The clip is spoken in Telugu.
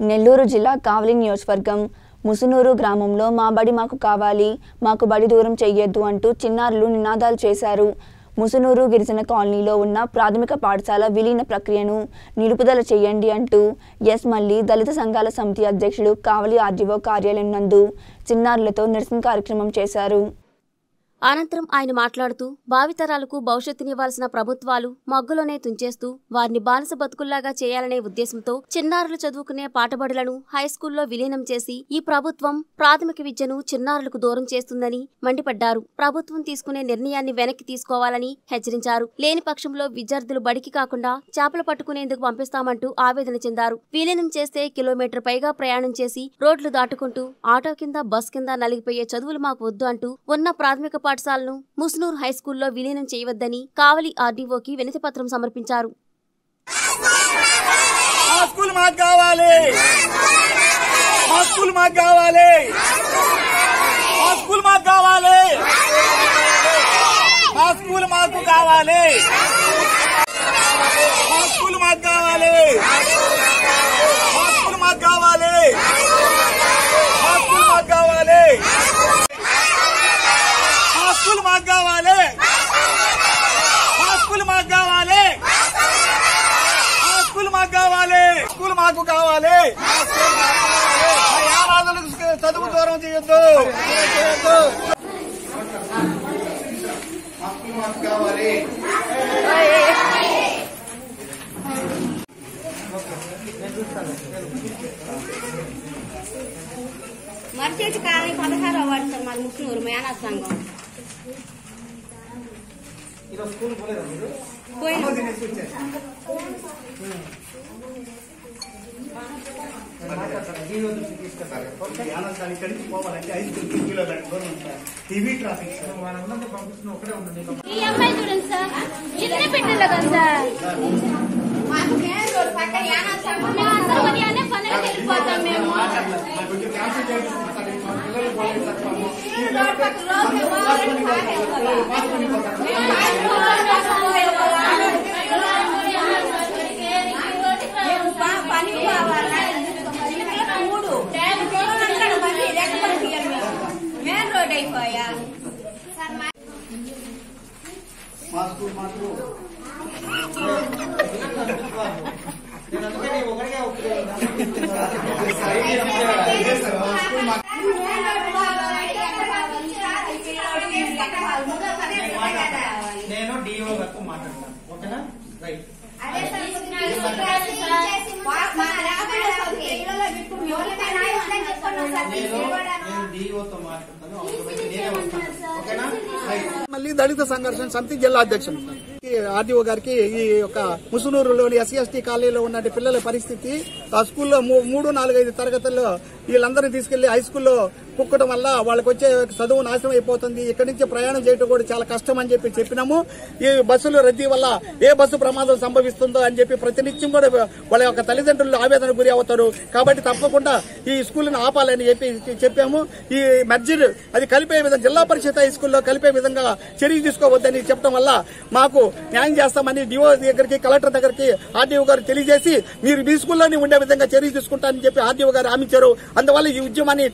నెల్లూరు జిల్లా కావలి నియోజకవర్గం ముసునూరు గ్రామంలో మా బడి మాకు కావాలి మాకు బడి దూరం చెయ్యొద్దు అంటూ చిన్నారులు నినాదాలు చేశారు ముసునూరు గిరిజన కాలనీలో ఉన్న ప్రాథమిక పాఠశాల విలీన ప్రక్రియను నిలుపుదల చేయండి అంటూ ఎస్ మల్లి దళిత సంఘాల సమితి అధ్యక్షుడు కావలి ఆర్డీఓ కార్యాలయం నందు చిన్నారులతో నిరసన కార్యక్రమం చేశారు అనంతరం ఆయన మాట్లాడుతూ భావితరాలకు భవిష్యత్తునివ్వాల్సిన ప్రభుత్వాలు మగ్గులోనే తుంచేస్తూ వారిని బానిస బతుకుల్లాగా చేయాలనే ఉద్దేశంతో చిన్నారులు చదువుకునే పాఠబడులను హైస్కూల్లో విలీనం చేసి ఈ ప్రభుత్వం ప్రాథమిక విద్యను చిన్నారులకు దూరం చేస్తుందని మండిపడ్డారు ప్రభుత్వం తీసుకునే నిర్ణయాన్ని వెనక్కి తీసుకోవాలని హెచ్చరించారు లేని పక్షంలో విద్యార్థులు బడికి కాకుండా చేపలు పట్టుకునేందుకు పంపిస్తామంటూ ఆవేదన చెందారు విలీనం చేస్తే కిలోమీటర్ పైగా ప్రయాణం చేసి రోడ్లు దాటుకుంటూ ఆటో కింద బస్ కింద నలిగిపోయే చదువులు మాకు వద్దు అంటూ ఉన్న ప్రాథమిక పాఠశాలను ముస్నూర్ హైస్కూల్లో విలీనం చేయవద్దని కావలి ఆర్డీఓకి వినతి పత్రం సమర్పించారు మా స్కూల్ మాకు కావాలి మా స్కూల్ మాకు కావాలి మా స్కూల్ మాకు కావాలి మా స్కూల్ మాకు కావాలి మా స్కూల్ మాకు కావాలి మా స్కూల్ మాకు కావాలి మా స్కూల్ మాకు కావాలి మా స్కూల్ మాకు కావాలి మా స్కూల్ మాకు కావాలి మా స్కూల్ మాకు కావాలి స్కూల్ మాకు కావాలి మా యానాదులకు చదువు దూరం చేయొద్దు చేయొద్దు మా స్కూల్ మాకు కావాలి మరిచేటి కాలనీ పదహారో వాడు సార్ మాది ముఖ్యమూరు మేనా సంఘం పోయిన యానాదాన్ని ఇక్కడికి పోవాలంటే ఐదు కిలోమీటర్ దూరం ఉంది సార్ టీవీ ట్రాఫిక్ సార్ ఈ అమ్మాయి చూడండి సార్ ఇతనే పెట్టిండ కదా సార్ మాకు మెయిన్ రోడ్ పక్కన యానా సంఘం మేము అందరం ఉదయాన్నే పనులకు వెళ్ళిపోతాం మేము ఈ రోడ్ పక్కన రోజు పోవాలంటే బాగా మేము బా- పనికి పోవాలా చిన్నపిల్లలకు మూడు ఇక్కడ బండి రెక్క పంపించాలి మేము మెయిన్ రోడ్ అయిపోయా సార్ మా మా స్కూల్ మాకు నేను డిఓ వరకు మాట్లాడతాను ఓకేనా రైట్ నేను నేను డిఓతో మాట్లాడతాను అవసరమైతే నేనే వస్తాను ఓకేనా రైట్ మళ్ళీ దళిత సంఘర్షణ సమితి జిల్లా అధ్యక్షుడు ఈ ఆర్డీఓ గారికి ఈ యొక్క ముసునూరులోని ఎస్సీ ఎస్టీ కాలనీలో ఉన్న పిల్లల పరిస్థితి ఆ స్కూల్లో మూ- మూడు నాలుగైదు తరగతుల్లో వీళ్ళందరినీ తీసుకెళ్లి హై స్కూల్లో కుక్కడం వల్ల వాళ్ళకి వచ్చే చదువు నాశనం అయిపోతుంది ఇక్కడి నుంచి ప్రయాణం చేయడం కూడా చాలా కష్టం అని చెప్పి చెప్పినాము ఈ బస్సుల రద్దీ వల్ల ఏ బస్సు ప్రమాదం సంభవిస్తుందో అని చెప్పి ప్రతినిత్యం కూడా వాళ్ళ యొక్క తల్లిదండ్రులు ఆవేదన గురి అవుతారు కాబట్టి తప్పకుండా ఈ స్కూల్ని ఆపాలని చెప్పి చెప్పాము ఈ మర్జిర్ అది కలిపే విధంగా జిల్లా పరిషత్ హై స్కూల్లో కలిపే విధంగా చర్య తీసుకోవద్దని చెప్పడం వల్ల మాకు న్యాయం చేస్తామని డిఓ దగ్గరికి కలెక్టర్ దగ్గరికి ఆర్డీఓ గారు తెలియజేసి మీరు మీ స్కూల్లోనే ఉండే విధంగా చర్య తీసుకుంటారని చెప్పి ఆర్డీఓ గారు హామీ ఇచ్చారు అందువల్ల ఈ ఉద్యమాన్ని